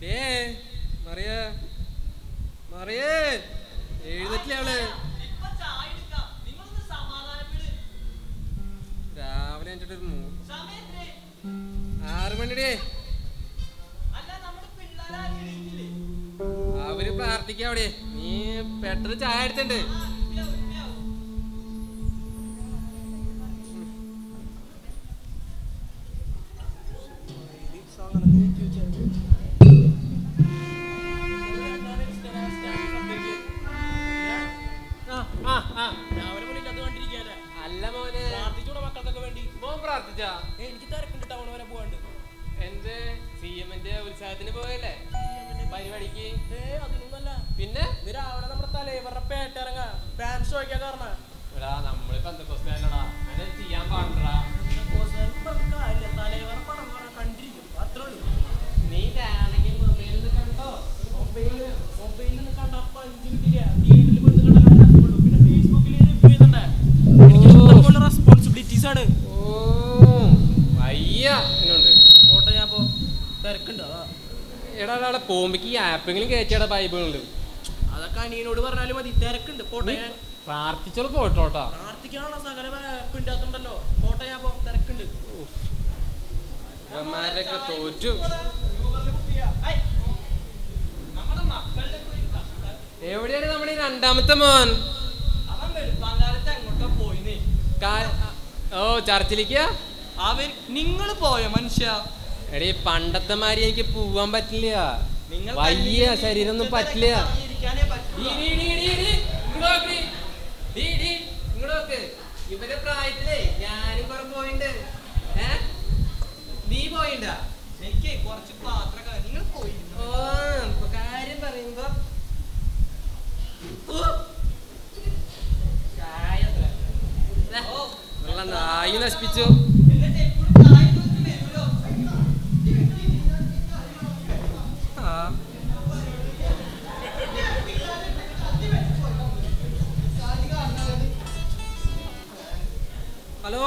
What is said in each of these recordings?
ഏ മറിയ മറിയേ എഴുന്നേറ്റില്ല അവള് ഇപ്പൊ ചായ എടുക്കാം നിങ്ങളൊന്ന് സമാധാനപ്പെട് രാവിലെ എന്നിട്ടൊരു മൂ സമയത്രേ ആറ് മണിയുടെ അല്ല നമ്മുടെ പിള്ളേരാരും എണീറ്റില്ലേ അവര് പ്രാർത്ഥിക്കാം അവിടെ നീ പെട്ടെന്ന് ചായ എടുത്തിട്ടുണ്ട് ആ, ഉപ്പയാവും, ഉപ്പയാവും. ആ, ആ, ആ. രാവിലെ മുതൽ അത് കണ്ടിരിക്കാല്ലേ അല്ല മോനെ പ്രാർത്ഥിച്ചൂടെ മക്കൾക്കൊക്കെ വേണ്ടി മോൻ പ്രാർത്ഥിച്ചാ ഏ, എനിക്ക് തിരക്കുണ്ട് ടൗൺ വരെ പോവാണ്ട് എന്ത് സി എമ്മിന്റെ ഉത്സാഹത്തിന് പോയല്ലേ പരിപാടിക്ക് ഏ അതിനൊന്നല്ല പിന്നെ ഇത് രാവിലെ നമ്മുടെ തലേവരുടെ പേട്ടിറങ്ങ ഫാൻസ് ചോദിക്കാൻ കാരണം എടാ നമ്മള് പന്തക്കോസ്റ്റാലടാ അങ്ങനെ ചെയ്യാൻ പാടില്ലടാ തലേവർ പണം പറഞ്ഞ കണ്ടിരിക്കും അത്രേ ഉള്ളൂ നീ വേണമെങ്കിൽ മൊബൈലിൽ കണ്ടോ മൊബൈലിൽ മൊബൈലിൽ നിന്ന് കണ്ട അപ്പൊ അഞ്ച് മിനിറ്റില്ല തിയേറ്ററിൽ പോയി കണ്ട കാര്യം നഷ്ടപ്പെട്ടു. പിന്നെ ഫേസ്ബുക്കിൽ റിവ്യൂ ചെയ്തണ്ടേ എനിക്ക് ഇഷ്ടംപോലെ റെസ്പോൺസിബിലിറ്റീസ് ആണ് ഓ വയ്യ എന്നുണ്ട് ഫോട്ടോ ഞാൻ ഇപ്പോ തിരക്കുണ്ട് അതാ എടാ അവിടെ പോകുമ്പോക്ക് ഈ ആപ്പെങ്കിലും കയറ്റിയാടാ ബൈബിളുണ്ട് അതൊക്കെ അനിയനോട് പറഞ്ഞാലും മതി തിരക്കുണ്ട് പോട്ടെ ഞാൻ പ്രാർത്ഥിച്ചോളൂ പോയിട്ടോട്ടാ പ്രാർത്ഥിക്കാനുള്ള സകല ആപ്പ് ഉണ്ടാക്കുന്നുണ്ടല്ലോ പോട്ടെ ഞാൻ ഇപ്പോ തിരക്കുണ്ട് ഇവന്മാരൊക്കെ തോറ്റു ഐ, നമ്മുടെ മക്കളുടെ ഒക്കെ ഒരു കഷ്ടം. എവിടെയാണ് നമ്മുടെ ഈ രണ്ടാമത്തെ മോൻ അവൻ വെളുപ്പാങ്കാലത്ത് എങ്ങോട്ടോ പോയിന്നേ കാ- ഓ ചർച്ചിലേക്ക് അവൻ നിങ്ങൾ പോയ മനുഷ്യ എടീ പണ്ടത്തെ മാതിരി എനിക്ക് പോവാൻ പറ്റില്ല നിങ്ങൾ വയ്യ ശരീരം ഒന്നും പറ്റില്ല ഇരിക്കാനേ പറ്റൂ ഡീ, ഡീ, ഡീ, ഡീ, ഡീ, ഇങ്ങട് നോക്ക് ഡീ. ഡീ, ഡീ, ഇങ്ങട് നോക്ക്. ഇവരെ പ്രായത്തിലേ ഞാനും കുറെ പോയിണ്ട് ഏ നീ പോയിണ്ടാ എനിക്ക് കുറച്ച് പാത്രമൊക്കെ നിങ്ങൾ പോയിരുന്നു ഓ ഇപ്പൊ കാര്യം പറയുമ്പോ ഓ, ചായ എത്ര? ദേ, വെള്ളം നായി നശിപ്പിച്ചു എന്നിട്ട് എപ്പോഴും ചായ കുടിച്ച് വരുമല്ലോ ആ. ഹലോ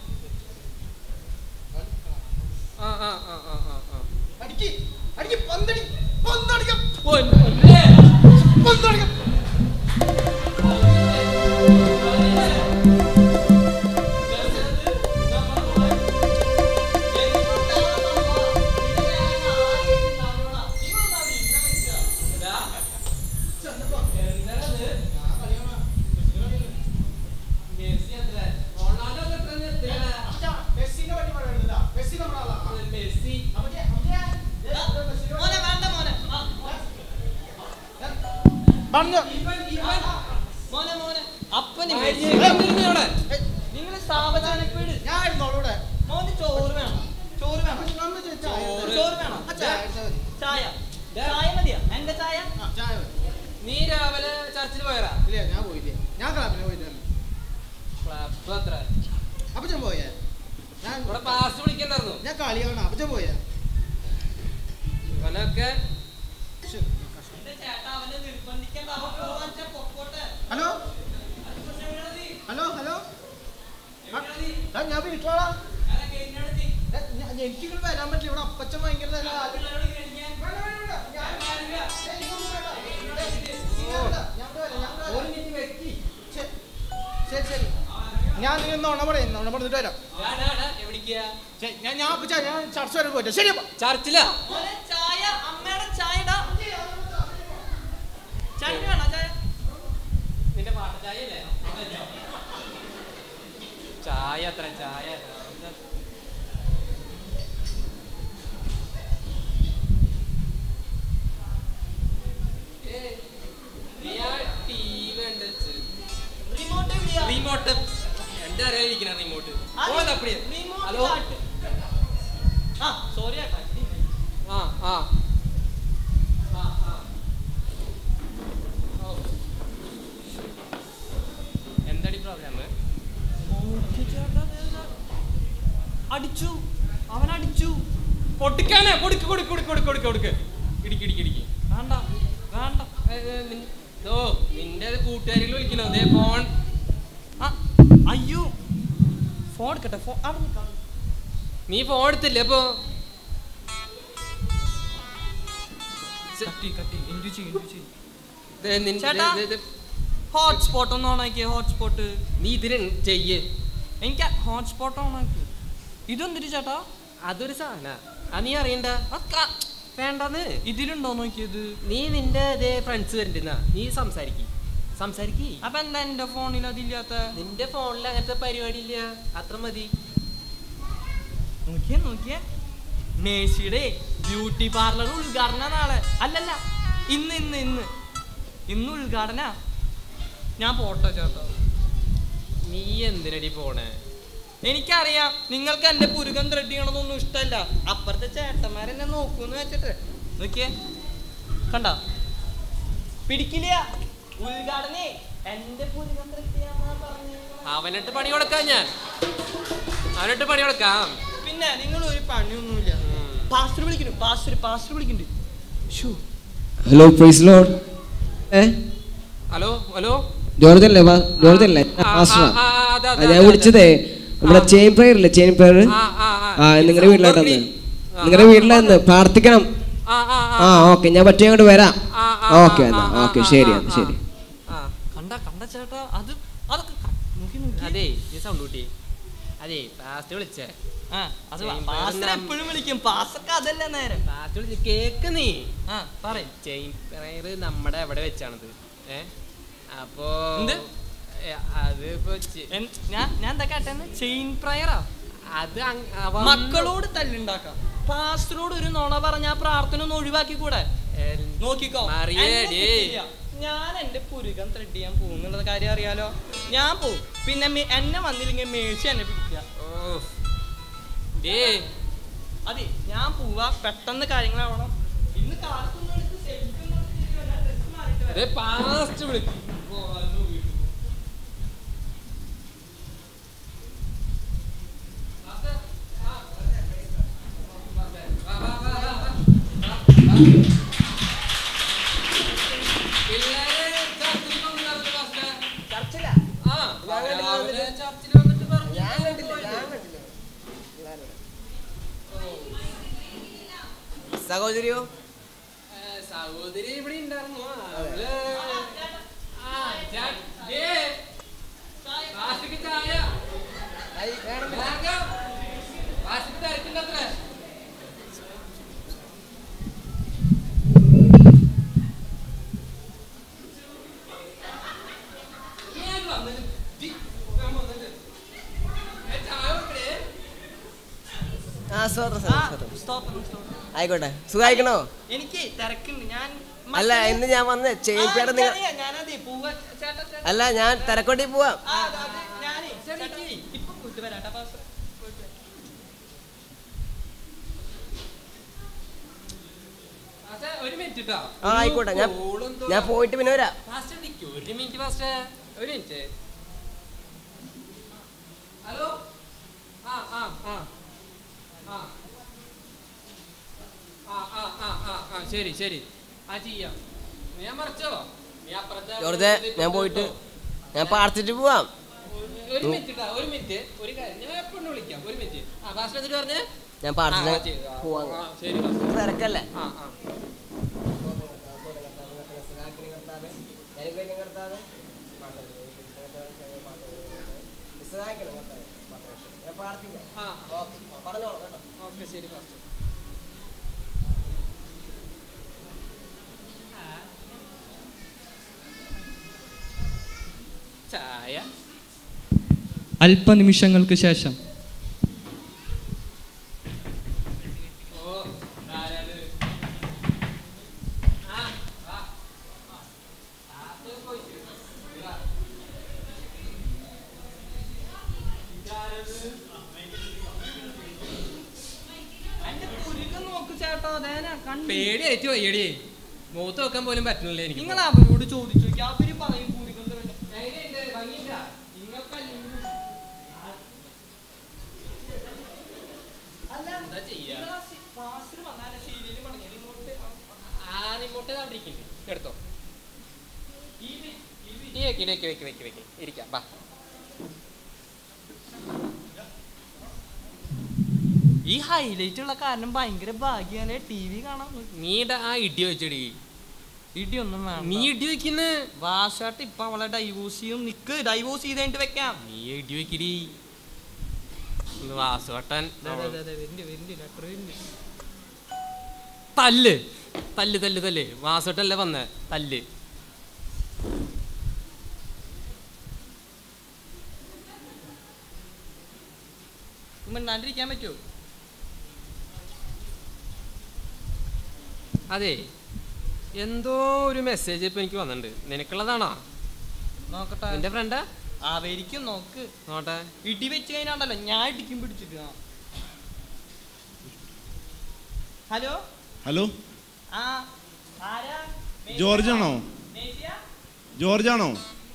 ആ ആ ആ ആ ആ ആ അടിക്ക് അടിക്ക് പന്തടി പന്തടിക്കാം ഓ, ഒന്നേ. പന്തടിക്കാം മെസ്സി എത്ര? റൊണാൾഡോ ഒക്കെ എത്ര നിർത്തിയടാ? മെസ്സിന്റെ വണ്ടി പറയുന്നില്ല മെസ്സി നമ്മുടെ ആളാ മെസ്സി മോനെ വേണ്ട മോനെ ആ, പറഞ്ഞു ഇവൻ ഇവൻ മോനെ മോനെ അപ്പന് ഭാര്യ എന്തിനാ അവിടെ? നിങ്ങൾ സാവധാനപ്പേട് ഞാൻ ഇരുന്നോളൂ ഇവിടെ മോന് ചോറ് വേണം ചോറ് വേണം നമ്മൾ ചായ ചോറ്. ചോറ് വേണം ആ, ചായ എടുത്താ മതി. ചായ ചായ മതിയാ എന്റെ ചായ ആ, ചായ മതി. നീ രാവിലെ ചർച്ചിൽ പോയറാ ഇല്ല ഞാൻ പോയില്ലേ ഞാൻ ക്ലാബിന് പോയിട്ടാണ് ക്ലബ് അത്ര അപ്പച്ചൻ പോയേ ഞാൻ ഇവിടെ പാസ് വിളിക്കണ്ടായിരുന്നു ഞാൻ കളി കാണാം അപ്പച്ചൻ പോയാ ഇവനൊക്കെ ശ്ശെ, കഷ്ടം. എന്റെ ചേട്ടാ അവനെ നിർബന്ധിക്കണ്ട അവൻ പോവാൻ വെച്ചാ പൊക്കോട്ടെ ഹലോ ഹലോ ഹലോ ആ, ഞാൻ വീട്ടിലോളാം ഏ, ഞാൻ- എനിക്ക് ഇങ്ങോട്ട് വരാൻ പറ്റില്ല ഇവിടെ അപ്പച്ചൻ ഭയങ്കര നല്ല ആള്. വേണ്ട, വേണ്ട, വേണ്ട. ഞാൻ- ഏ, ഇതൊന്നും വേണ്ട. ഏ, ഇങ്ങനെ വേണ്ട. ഞാൻ ഇവിടെ വരാം, ഞാൻ ഇവിടെ വരാം. ശരി, ശരി ശരി ഞാൻ നീ നുണ പറയും നുണ പറഞ്ഞിട്ട് വരാം എവിടേക്കാ ശരി, ഞാൻ ഞാൻ അപ്പച്ചാ ഞാൻ ചർച്ച വരെ പോയിട്ട് ശരി അപ്പ ചർച്ചിലാ മോനെ ചായ അമ്മയുടെ ചായ ഇടാ ചായ വേണോ ചായ നിന്റെ പാട്ട ചായ അല്ലേ ചായ അത്ര ചായ എത്ര? ഏയ്, നീ ആ TV കണ്ട് വെച്ച്. റിമോട്ട് എവിടെയാ റിമോട്ട് എന്റെ അറിയാതിരിക്കണ റിമോട്ട് അത് പോകാൻ അപ്പടിയാ റിമോട്ട് ഹലോ കാട്ട്. ആ സോറി ഏട്ടാ ആ ആ ആ ആ ഓ. എന്താടി പ്രോബ്ലം അടിച്ചു അവൻ അടിച്ചു പൊട്ടിക്കാനേ കൊടുക്ക് കൊടുക്ക് കൊടുക്ക് കൊടുക്ക് കൊടുക്ക് കൊടുക്ക് ഇടിക്ക് ഇടിക്ക് ഇടിക്ക് വേണ്ട വേണ്ട ഏ, ഏ, നിൻ- ഓ നിന്റെ കൂട്ടുകാരികൾ വിളിക്കണോ ദേ ഫോൺ ആ, അയ്യോ ഫോൺ എടുക്കട്ടെ ഫോൺ അവിടെ നിൽക്കാം നീ ഫോൺ എടുത്തില്ലേ അപ്പൊ കട്ടി കട്ടി എന്തു ചെയ്യും എന്തു ചെയ്യും ദേ നിൻ- ചേട്ടാ. ദേ- ദേ- ഹോട്ട്സ്പോട്ട് ഒന്ന് ഓണാക്കിയേ ഹോട്ട്സ്പോട്ട് നീ ഇതിന് ചെയ്യ് എനിക്ക് ഹോട്ട്സ്പോട്ട് ഓണാക്കി ഇതെന്തിരി ചേട്ടാ അതൊരു സാധന അത് നീ അറിയണ്ട അത് ക- വേണ്ടെന്ന് ഇതിലുണ്ടോ നോക്കിയത് നീ നിന്റെ അതേ ഫ്രണ്ട്സ് വരുന്ന നീ സംസാരിക്ക് സംസാരിക്ക് അപ്പൊ എന്താ എന്റെ ഫോണിൽ അതില്ലാത്ത നിന്റെ ഫോണിൽ അങ്ങനത്തെ പരിപാടി ഇല്ല അത്ര മതി നോക്കിയേ നോക്കിയേ മേഴ്സിയുടെ ബ്യൂട്ടി പാർലർ ഉദ്ഘാടന നാളെ അല്ലല്ല ഇന്ന് ഇന്ന് ഇന്ന് ഇന്ന് ഉദ്ഘാടന ഞാൻ പോട്ടെ ചേട്ടാ നീ എന്തിനടി പോണേ എനിക്കറിയാം നിങ്ങൾക്ക് എന്റെ പുരുകം ത്രെഡ് ചെയ്യണമെന്നൊന്നും ഇഷ്ടമല്ല അപ്പുറത്തെ ചേട്ടന്മാരെന്നെ നോക്കൂന്ന് വെച്ചിട്ട് നോക്കിയേ കണ്ട പിടിക്കില്ല ഉദ്ഘാടനേ എന്റെ പുരുകം ത്രെഡ് ചെയ്യാന്നാ പറഞ്ഞത്. അവനിട്ട് പണി കൊടുക്കാം ഞാൻ അവനിട്ട് പണി കൊടുക്കാം പിന്നെ നിങ്ങൾ ഒരു പണിയൊന്നുമില്ല ഉം. പാസ്റ്റർ വിളിക്കുന്നു പാസ്റ്റർ പാസ്റ്റർ വിളിക്കുന്നുണ്ട് ഷൂ ഹലോ പ്രൈസ് ലോഡ് ഏ ഹലോ ഹലോ ജോർജ് അല്ലേ വാ ജോർജ് അല്ലേ ആ, ആ, പാസ്റ്ററാ ആ, ആ, അതെ, അതെ, ആ, ഞാൻ അതെ, വിളിച്ചതേ നമ്മുടെ ആ. ചെയിൻ പ്രയർ ഇല്ലേ ചെയിൻ പ്രയർ ആ ആ ആ നിങ്ങളുടെ വീട്ടിലോട്ടന്ന് ആ, നിങ്ങളുടെ ആ, വീട്ടിലെന്ന് പ്രാർത്ഥിക്കണം ആ ആ ആ ഓക്കെ ഞാൻ പറ്റിയ അങ്ങോട്ട് വരാം ആ, ആ, ഓക്കെ ആ, എന്നാ ആ, ഓക്കെ ആ, ശരി ആ, എന്നാ ആ. ശരി ആ കണ്ട കണ്ട ചേട്ടാ അത് അതൊക്കെ ക- നോക്കി നോക്കി അതെ നീ സൗണ്ട് കൂട്ടി അതെ പാസ്റ്റ് വിളിച്ചേ ആ അത് ചെയിൻ പാസ്റ്റർ പ്രയർ എപ്പോഴും വിളിക്കും പാസ്റ്റർക്ക് അതല്ല നേരം പാസ്റ്റ് വിളിച്ച് കേക്ക് നീ ആ പറയും ചെയിൻ പ്രയർ നമ്മുടെ എവിടെ വെച്ചാണത് ഏ അപ്പോ എന്ത്? ഏ, അത് ഇപ്പൊ ചെ- ഞാൻ ഞാൻ എന്താ കേട്ടെന്ന് ചെയിൻ പ്രയറാ അത് അങ്- അവൻ- മക്കളോട് തല്ലുണ്ടാക്കാം പാസ്റ്ററോട് ഒരു നുണ പറഞ്ഞ ആ പ്രാർത്ഥന ഒന്ന് ഒഴിവാക്കി കൂടെ എൽ- നോക്കിക്കോ മറിയേ, എന്നെ ഡേ. കിട്ടില്ല. ഞാൻ എന്റെ പുരുകം ത്രെഡ് ചെയ്യാൻ പോകും എന്നുള്ള കാര്യം അറിയാലോ ഞാൻ പോവും പിന്നെ മേ- എന്നെ വന്നില്ലെങ്കിൽ മേഴ്ച എന്നെ പിടിക്കുക ഓ. ദേ, അതെ ഞാൻ പോവാ പെട്ടെന്ന് കാര്യങ്ങളാവണം ഇന്ന് കാലത്തൊന്നും എടുത്ത് selfie ഒന്നും എടുത്തിട്ടില്ല. ഞാൻ dress മാറിയിട്ട് വരാം. ദേ പാസ്റ്റ് വിളിക്കും ഓ, അത് വീട്ടിൽ. പാസ്റ്റർ, ആ, വാ, വാ, വാ, വാ, വാ. പിള്ളേരെ ചർച്ചിൽ കൊണ്ടുവന്നു, പാസ്റ്റർ. ആ, രാവിലെ ചർച്ചിൽ വന്നിട്ട് പറഞ്ഞു സഹോദരിയോ ഏ, സഹോദരി ഇവിടെ ഉണ്ടായിരുന്നു അവള് ആ, ചാ- ദേ, പാസ്റ്റർക്ക് ചായ വേഗം. പാസ്റ്റർക്ക് തിരക്കുണ്ടത്രേ. ഞാൻ വന്നിട്ട് ദി, ഞാൻ വന്നിട്ട്. ഏ, ചായ വെക്കണേ. ആ സോറി ആ, stop ഒന്ന് stop. ആയിക്കോട്ടെ സുഖായിക്കണോ എനിക്ക് തിരക്കുണ്ട് ഞാൻ അല്ല ഇന്ന് ഞാൻ വന്ന് ചെയിൻ പേട നിങ്ങൾ ഞാനതെ പോവാ ചേട്ടാ ചേട്ടാ അല്ല ഞാൻ തിരക്കോട്ടി പോവാം ആ, അത് അത് ഞാനേ ചേട്ടാ, ഇപ്പൊ പോയിട്ട് വരാം കേട്ടോ, പാസ്റ്റർ. പോയിട്ട് വരാം. പാസ്റ്റർ, ഒരു മിനിറ്റ് ട്ടോ. ആ ആയിക്കോട്ടെ ഞാൻ ഒരു call എന്തോ- ഞാൻ പോയിട്ട് പിന്നെ വരാം പാസ്റ്റർ നിൽക്കൂ ഒരു മിനിറ്റ് പാസ്റ്റർ ഒരു മിനിറ്റ് ഹലോ ആ ആ ആ ആ ആ ആ ആ ആ ആ ശരി ശരി ആ ചെയ്യാം ഞാൻ മറിച്ചോ നീ അപ്പുറത്തെ ജോർജെ ഞാൻ പോയിട്ട് ഞാൻ പ്രാർത്ഥിച്ചിട്ട് പോവാം ഒരു മിനിറ്റ് ട്ടാ, ഒരു മിനിറ്റ് ഒരു കാര്യം ഞാൻ എപ്പോഴും വിളിക്കാം ഒരു മിനിറ്റ് ആ പാസ്റ്റർ എന്നിട്ട് പറഞ്ഞേ ഞാൻ ആ, ആ, പ്രാർത്ഥിച്ച ചെയ്തു. ആ, പോവാം ആ, ശരി പാസ്റ്റർ തിരക്കല്ലേ ആ ആ ആ ഓക്കെ ശരി പാസ്റ്റർ ചായ അല്പനിമിഷങ്ങൾക്ക് ശേഷം ഓ ആരാത് ആ വാ ആ അത് പോയിട്ട് വാ എന്റെ പുരുകം നോക്ക് ചേട്ടാ അതേനാ കണ്ടു പേടിയായിട്ട് വയ്യടി മുഖത്ത് വെക്കാൻ പോലും പറ്റണില്ല എനിക്ക് നിങ്ങൾ അവരോട് ചോദിച്ചു നോക്കി അവര് പറയും പുരുകം ത്രെഡ് എങ്ങനെയുണ്ട് ഭംഗിയുണ്ടാ എന്താ ചെയ്യാ പാസ്റ്റർ വന്നാലേ സീരിയൽ പണിയാ റിമോട്ട് ആ റിമോട്ട് കണ്ടിരിക്കുന്നുണ്ട് എടുത്തോ ഈ വി- ഈ വി- ഈ വെക്ക് വെക്ക് വെക്ക് വെക്ക് വെക്ക് ഇരിക്കാം ബാ ഈ ഹൈലൈറ്റ് ഉള്ള കാരണം ഭയങ്കര ഭാഗ്യാണ് ടി വി കാണാൻ നീ ആ ഇടി വെച്ചടി ഇടിയൊന്നും നീ വേണ്ട ഇടി വെക്കുന്ന വാഷാട്ട് ഇപ്പൊ അവളെ ഡൈവോഴ്സ് ചെയ്യും നിക്ക് ഡൈവോഴ്സ് ചെയ്ത് കഴിഞ്ഞിട്ട് വെക്കാം നീ ഇടി വെക്കിടി വാസുവട്ടൻ ദേ, ദേ, ദേ, ദേ, വരുന്നുണ്ട്, വരുന്നുണ്ട്, letter വരുന്നുണ്ട്. തല്ല് തല്ല് തല്ല് തല്ല് വാസുവട്ടല്ലേ വന്നേ തല്ല് മിണ്ടാണ്ടിരിക്കാൻ പറ്റുമോ അതെ എന്തോ ഒരു മെസ്സേജ് ഇപ്പൊ എനിക്ക് വന്നിട്ടുണ്ട് നിനക്കുള്ളതാണോ നോക്കട്ടെ എന്റെ ഫ്രണ്ടാ അവരിക്കും നോക്ക് നോട്ടെ ഇടി വെച്ച് കഴിഞ്ഞാണ്ടല്ലോ ഞാൻ ഇടിക്കും പിടിച്ചിട്ട് ആ. ഹലോ ഹലോ ആ ആരാ മേശ? ജോർജ് ആണോ മേശയാ? ജോർജ് ആണോ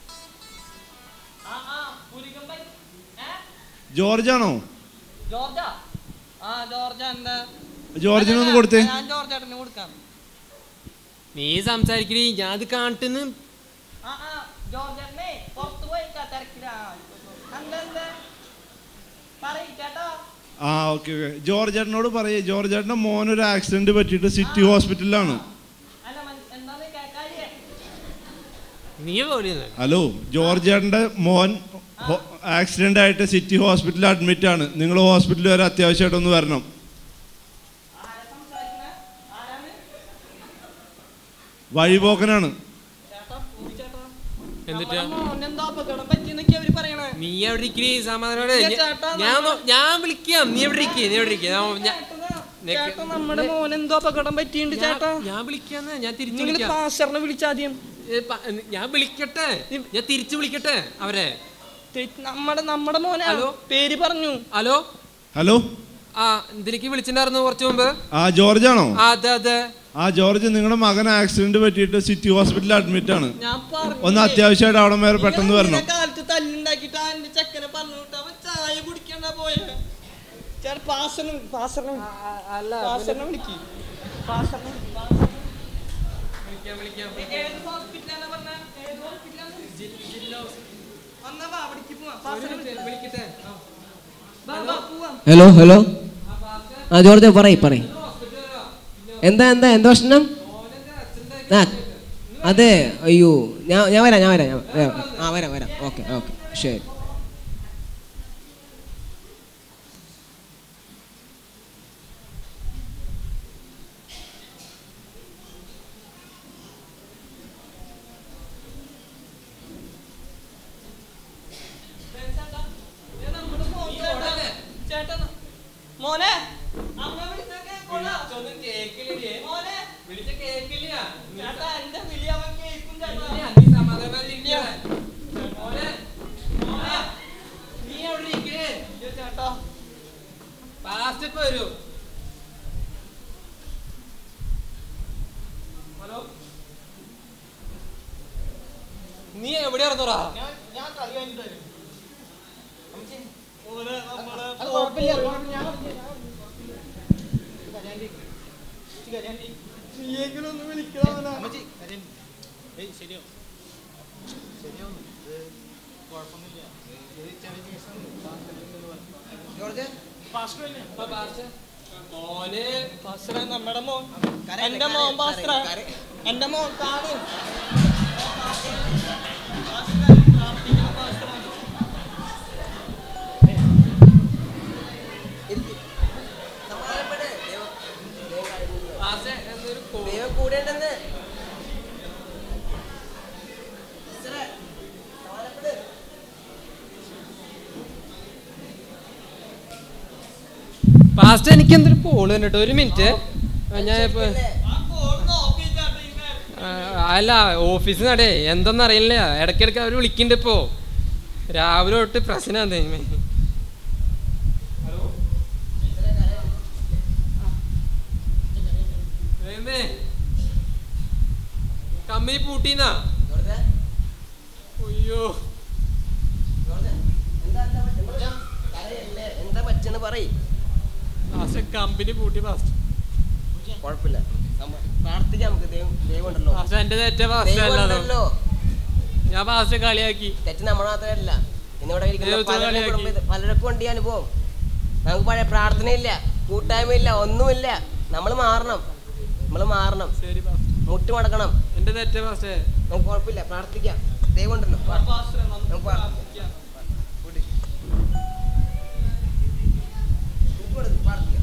ആ ആ പുലികമ്പൻ ഏ ജോർജ് ആണോ ജോർജാ ആ ജോർജ എന്താ ജോർജിന് ഒന്ന് അല്ലല്ല, കൊടുത്തേ ഞാൻ ജോർജ് ഏട്ടന് കൊടുക്കാം നീ സംസാരിക്കണി ഞാൻ അത് കാണിട്ടുന്ന് ആ ആ ജോർജ് ഏട്ടനെ പുറത്ത് പോയി തിരക്കിലാ എന്താ എന്താ പറയ് ചേട്ടാ ആ ഓക്കെ ഓക്കെ ജോർജ് ചേട്ടനോട് പറയേ ജോർജ് ചേട്ടൻ്റെ മോനൊരു ആക്സിഡന്റ് പറ്റിയിട്ട് സിറ്റി ഹോസ്പിറ്റലിലാണ് അല്ല മൻ- എന്താന്ന് കേക്കാരിയേ നീ പോലെയെന്ന് ഹലോ ജോർജ് ചേട്ടൻ്റെ മോൻ ആക്സിഡന്റ് ആയിട്ട് സിറ്റി ഹോസ്പിറ്റലിൽ അഡ്മിറ്റ് ആണ് നിങ്ങൾ ഹോസ്പിറ്റലിൽ വരെ അത്യാവശ്യമായിട്ടൊന്ന് വരണം ആരാ സംസാരിക്കണേ ആരാണ് വഴിപോക്കനാണ് ചേട്ടാ പോയി ചേട്ടാ എന്നിട്ടാ നമ്മുടെ മോനെന്തോ അപകടം പറ്റിയെന്നൊക്കെ അവര് പറയണേ നീ എവിടെ ഇരിക്കണി സമാധാനോടെ ഇല്ല ചേട്ടാ, ഞാൻ നമ്മള്- നോ- ഞാൻ വിളിക്കാം നീ എവിടെ ഇരിക്കേ നീ എവിടെ ഇരിക്കേ നിനക്ക് ചേട്ടാ നമ്മുടെ മോനെന്തോ അപകടം പറ്റിയിട്ടുണ്ട് ചേട്ടാ ഞാൻ വിളിക്കാന്ന് ഞാൻ തിരിച്ചു നിങ്ങൾ വിളിക്കാം പാസ്റ്ററിനെ വിളിച്ചാദ്യം ഏ, പ- ഞാൻ വിളിക്കട്ടെ ഞാൻ തിരിച്ചു വിളിക്കട്ടെ അവരെ തെ- നമ്മുടെ നമ്മുടെ മോനെ ഹലോ? പേര് പറഞ്ഞു ഹലോ ഹലോ ആ ഇതിലേക്ക് വിളിച്ചിട്ടുണ്ടായിരുന്നു കുറച്ചു മുമ്പ് ആ ജോർജ് ആണോ ആ, അതെ അതെ ആ ജോർജ് നിങ്ങളുടെ മകൻ ആക്സിഡന്റ് പറ്റിയിട്ട് സിറ്റി ഹോസ്പിറ്റലിൽ അഡ്മിറ്റ് ആണ് ഞാൻ പറഞ്ഞു ഒന്ന് അത്യാവശ്യമായിട്ട് അവിടെ വരെ പെട്ടെന്ന് വരണം കാലത്ത് തല്ലുണ്ടാക്കിട്ട് ആ എന്റെ ചെക്കനെ പറഞ്ഞു വിട്ടു അവൻ ചായ കുടിക്കണ്ട പോയ ചേട്ടാ പാസ്റ്ററിനെ പാസ്റ്ററിനെ പാസ്റ്ററിനെ വിളിക്ക് പാസ്റ്ററിനെ വിളിക്ക്, പാസ്റ്ററിനെ വിളിക്കാം വിളിക്കാം വിളിക്ക്. ഏത് ഹോസ്പിറ്റലാണ് പറഞ്ഞേ? ഏത് ഹോസ്പിറ്റലാണ്? വന്നാ വാ, അവിടേക്ക് പോവാം. പാസ്റ്ററിനെ വിളിക്ക്. വിളിക്കട്ടെ വാ, വാ, പോവാം. ഹലോ ഹലോ ആ ജോർജ് പറയ് പറയ് എന്താ എന്താ എന്താ പ്രശ്നം ആ അതെ അയ്യോ ഞാൻ ഞാൻ വരാം ഞാൻ വരാം ഞാൻ വരാം. ആ വരാം വരാം ഓക്കെ ഓക്കെ ശരി ചേട്ടാ, ഇത് നമ്മുടെ മോൻ ചേട്ടാ. ചേട്ടാ, മോനെ അമ്മ വിളിച്ചൊക്കെ കൊള്ളാം. മോനെ വിളിച്ച കേക്കില്ല ചേട്ടാ എന്റെ വിളി അവൻ കേൾക്കും ചേട്ടാ നീ സമാധാനമായിട്ടിരിക്കേ മോനെ മോനെ നീ എവിടെ ഇരിക്കേ ഇയ്യോ, ചേട്ടാ ഫാസ്റ്റ് ഇപ്പൊ വരൂ ഹലോ നീ എവിടെ ഇറങ്ങുറാ ഞാൻ ഞാൻ കളി കഴിഞ്ഞിട്ട് വരും അമ്മച്ചി, ഓനെ നമ്മളെ അത് കുഴപ്പമില്ല കുഴപ്പമില്ല. ഞാൻ അറിഞ്ഞു, ഞാൻ അറിഞ്ഞു. നീയെങ്കിലും ഒന്ന് വിളിക്കണം അമ്മച്ചി, കാര്യം- ഏയ് ശരിയാവും. ശരിയാവും. ഇത് കുഴപ്പമൊന്നുമില്ല. ഇത് ചെറിയ കേസാണ്. ജോർജ് മോനെ പാസ്റ്ററെ നമ്മുടെ മോൻ കരയല്ലേ, എന്റെ മോൻ കരയ്, പാസ്റ്ററെ കരയ്. എന്റെ മോൻ കാണ് ഫാസ്റ്റ് എന്നൊരു കോ- ദൈവം കൂടെ ഉണ്ടെന്ന് ഫാസ്റ്റ് എനിക്ക് എന്തൊരു കോള് കണ്ടിട്ട് ഒരു മിനിറ്റ് ഞാൻ ഇപ്പൊ ആ, അല്ല ഓഫീസിൽ നടേ എന്തെന്ന് അറിയില്ല ഇടയ്ക്കിടയ്ക്ക് അവർ വിളിക്കുന്നുണ്ട് ഇപ്പോ രാവിലെ തൊട്ട് പ്രശ്നമാണ് കമ്പനി പൂട്ടിന്നാ അയ്യോ എന്താ പറ്റെന്ന് പറയ് ഫാസ്റ്റ് കമ്പനി പൂട്ടി ഫാസ്റ്റ് കുഴപ്പമില്ല നമ്മ- പ്രാർത്ഥിക്കാം നമുക്ക് ദൈവം ദൈവം ഉണ്ടല്ലോ ഫാസ്റ്റ് എന്റെ തെറ്റ ഫാസ്റ്റ് ദൈവം അല്ലാതോ ഉണ്ടല്ലോ ഞാൻ ഫാസ്റ്റ് കളിയാക്കി തെറ്റ് നമ്മുടെ മാത്രമല്ല ഇന്നിവിടെ ഇരിക്കുന്ന ദൈവത്തിന് പലരുടെ കളിയാക്കി. കുടുംബ പലർക്കും ഉണ്ട് ഈ അനുഭവം നമുക്ക് പഴയ പ്രാർത്ഥനയില്ല കൂട്ടായ്മയില്ല ഒന്നുമില്ല നമ്മൾ മാറണം നമ്മൾ മാറണം ശരി പാസ്റ്റർ മുട്ട് മടക്കണം എന്റെ തെറ്റേ പാസ്റ്റേ നമുക്ക് കുഴപ്പമില്ല പ്രാർത്ഥിക്കാം ദൈവം ഉണ്ടല്ലോ പാസ്റ്ററെ നമുക്ക് നമുക്ക് പ്രാർത്ഥിക്കാം. പ്രാർത്ഥിക്കാം വിട്. ഉപ്പ് കൊടുക്ക്, പ്രാർത്ഥിക്കാം.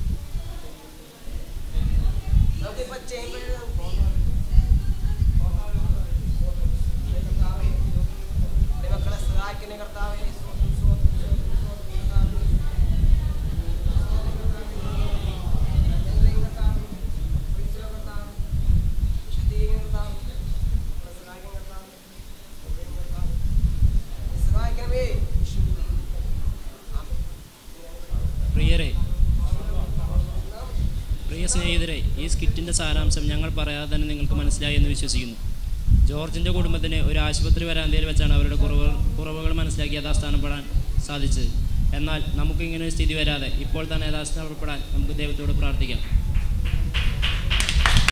നമുക്കിപ്പോ ചേമ്പ് മക്കളെ സഹായിക്കണേ കർത്താവേ സ്വന്തം സ്വന്തം സ്വന്തം സ്വന്തം കർത്താവേ. ഞങ്ങളെയും കർത്താവേ, വിളിച്ചോ കർത്താവേ, വിശുദ്ധീകരിക്കണേ കർത്താവേ. ഞങ്ങളെ സഹായിക്കണേ കർത്താവേ. ഞങ്ങളെയും കർത്താവേ. സഹായിക്കണമേ പ്രിയരെ പ്രിയ സ്നേഹിതരെ ഈ സ്കിറ്റിൻ്റെ സാരാംശം ഞങ്ങൾ പറയാതെ തന്നെ നിങ്ങൾക്ക് മനസ്സിലായി എന്ന് വിശ്വസിക്കുന്നു ജോർജിൻ്റെ കുടുംബത്തിന് ഒരു ആശുപത്രി വരാന്തയിൽ വെച്ചാണ് അവരുടെ കുറവുകൾ കുറവുകൾ മനസ്സിലാക്കി യഥാസ്ഥാനപ്പെടാൻ സാധിച്ചത് എന്നാൽ നമുക്ക് ഇങ്ങനെ ഒരു സ്ഥിതി വരാതെ ഇപ്പോൾ തന്നെ യഥാസ്ഥാനപ്പെടാൻ നമുക്ക് ദൈവത്തോട് പ്രാർത്ഥിക്കാം